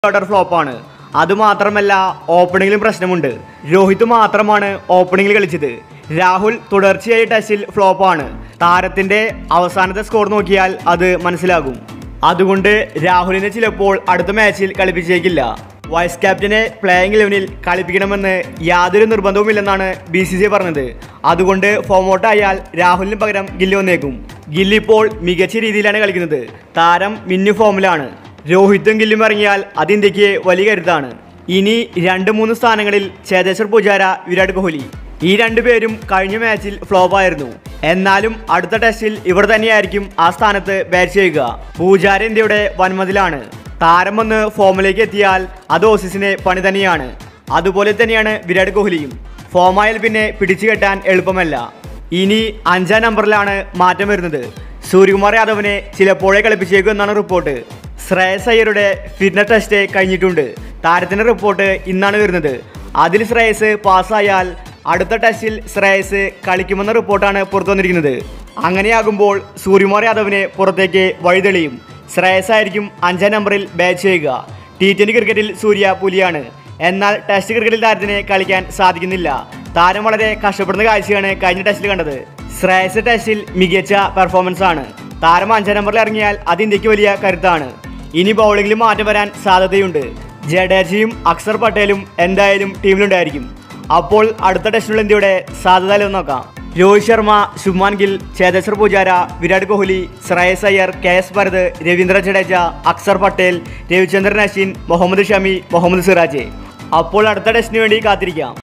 order ഫ്ലോപ്പാണ് അതുമാത്രമല്ല ഓപ്പണിംഗിലും പ്രശ്നമുണ്ട് രോഹിത് മാത്രമാണ് ഓപ്പണിംഗിൽ കളിച്ചത് രാഹുൽ തുടർച്ചയായി ടെസ്റ്റിൽ ഫ്ലോപ്പാണ് താരത്തിന്റെ അവസാനത്തെ സ്കോർ നോക്കിയാൽ അത് മനസ്സിലാകും അതുകൊണ്ട് രാഹുലിനെ ചിലപ്പോൾ അടുത്ത മാച്ചിൽ കളിപ്പിച്ചേക്കില്ല വൈസ് ക്യാപ്റ്റനെ പ്ലേയിങ് ഇലവനിൽ കളിപ്പിക്കണമെന്ന് യാതൊരു നിർബന്ധവുമില്ലെന്നാണ് ബി സി സി പറഞ്ഞത് അതുകൊണ്ട് ഫോമോട്ട് ആയാൽ രാഹുലിന് പകരം ഗില്ലി വന്നേക്കും ഗില്ലി ഇപ്പോൾ മികച്ച രീതിയിലാണ് കളിക്കുന്നത് താരം മിന്നു ഫോമിലാണ് രോഹിത്തും ഗില്ലും ഇറങ്ങിയാൽ അത് ഇന്ത്യക്ക് വലിയ കരുത്താണ് ഇനി രണ്ട് മൂന്ന് സ്ഥാനങ്ങളിൽ ചേതേശ്വർ പൂജാര വിരാട് കോഹ്ലി ഈ രണ്ടുപേരും കഴിഞ്ഞ മാച്ചിൽ ഫ്ലോപ്പ് ആയിരുന്നു എന്നാലും അടുത്ത ടെസ്റ്റിൽ ഇവർ തന്നെയായിരിക്കും ആ സ്ഥാനത്ത് ബാറ്റ് ചെയ്യുക പൂജാര ഇന്ത്യയുടെ വൻമതിലാണ് താരം വന്ന് ഫോമിലേക്ക് എത്തിയാൽ അത് ഓസീസിന് പണി തന്നെയാണ് അതുപോലെ തന്നെയാണ് വിരാട് കോഹ്ലിയും ഫോമായാൽ പിന്നെ പിടിച്ചു കെട്ടാൻ എളുപ്പമല്ല ഇനി അഞ്ചാം നമ്പറിലാണ് മാറ്റം വരുന്നത് സൂര്യകുമാർ യാദവിനെ ചിലപ്പോഴേ കളിപ്പിച്ചേക്കും എന്നാണ് റിപ്പോർട്ട് ശ്രേയസ് അയ്യരുടെ ഫിറ്റ്നസ് ടെസ്റ്റ് കഴിഞ്ഞിട്ടുണ്ട് താരത്തിന്റെ റിപ്പോർട്ട് ഇന്നാണ് വരുന്നത് അതിൽ ശ്രേയസ് പാസ്സായാൽ അടുത്ത ടെസ്റ്റിൽ ശ്രേയസ് കളിക്കുമെന്ന റിപ്പോർട്ടാണ് പുറത്തു വന്നിരിക്കുന്നത് അങ്ങനെയാകുമ്പോൾ സൂര്യകുമാർ യാദവിനെ പുറത്തേക്ക് വഴിതെളിയും ശ്രേയസ് ആയിരിക്കും അഞ്ചാം നമ്പറിൽ ബാറ്റ് ചെയ്യുക ടി ട്വന്റി ക്രിക്കറ്റിൽ സൂര്യ പുലിയാണ് എന്നാൽ ടെസ്റ്റ് ക്രിക്കറ്റിൽ താരത്തിന് കളിക്കാൻ സാധിക്കുന്നില്ല താരം വളരെ കഷ്ടപ്പെടുന്ന കാഴ്ചയാണ് കഴിഞ്ഞ ടെസ്റ്റിൽ കണ്ടത് ശ്രേയസ് ടെസ്റ്റിൽ മികച്ച പെർഫോമൻസ് ആണ് താരം അഞ്ചാം നമ്പറിൽ ഇറങ്ങിയാൽ അത് ഇന്ത്യക്ക് വലിയ കരുത്താണ് ഇനി ബൗളിംഗിൽ മാറ്റം വരാൻ സാധ്യതയുണ്ട് ജഡേജയും അക്സർ പട്ടേലും എന്തായാലും ടീമിലുണ്ടായിരിക്കും അപ്പോൾ അടുത്ത ടെസ്റ്റിലുള്ള ഇന്ത്യയുടെ സാധ്യത നോക്കാം രോഹിത് ശർമ്മ ശുഭ്മാൻ ഗിൽ ചേതേശ്വർ പൂജാര വിരാട് കോഹ്ലി ശ്രേയസ് അയ്യർ കെ എസ് ഭരത് രവീന്ദ്ര ജഡേജ അക്സർ പട്ടേൽ രവിചന്ദ്രൻ അശ്വിൻ മുഹമ്മദ് ഷമി മുഹമ്മദ് സിറാജ് അപ്പോൾ അടുത്ത ടെസ്റ്റിന് വേണ്ടി കാത്തിരിക്കാം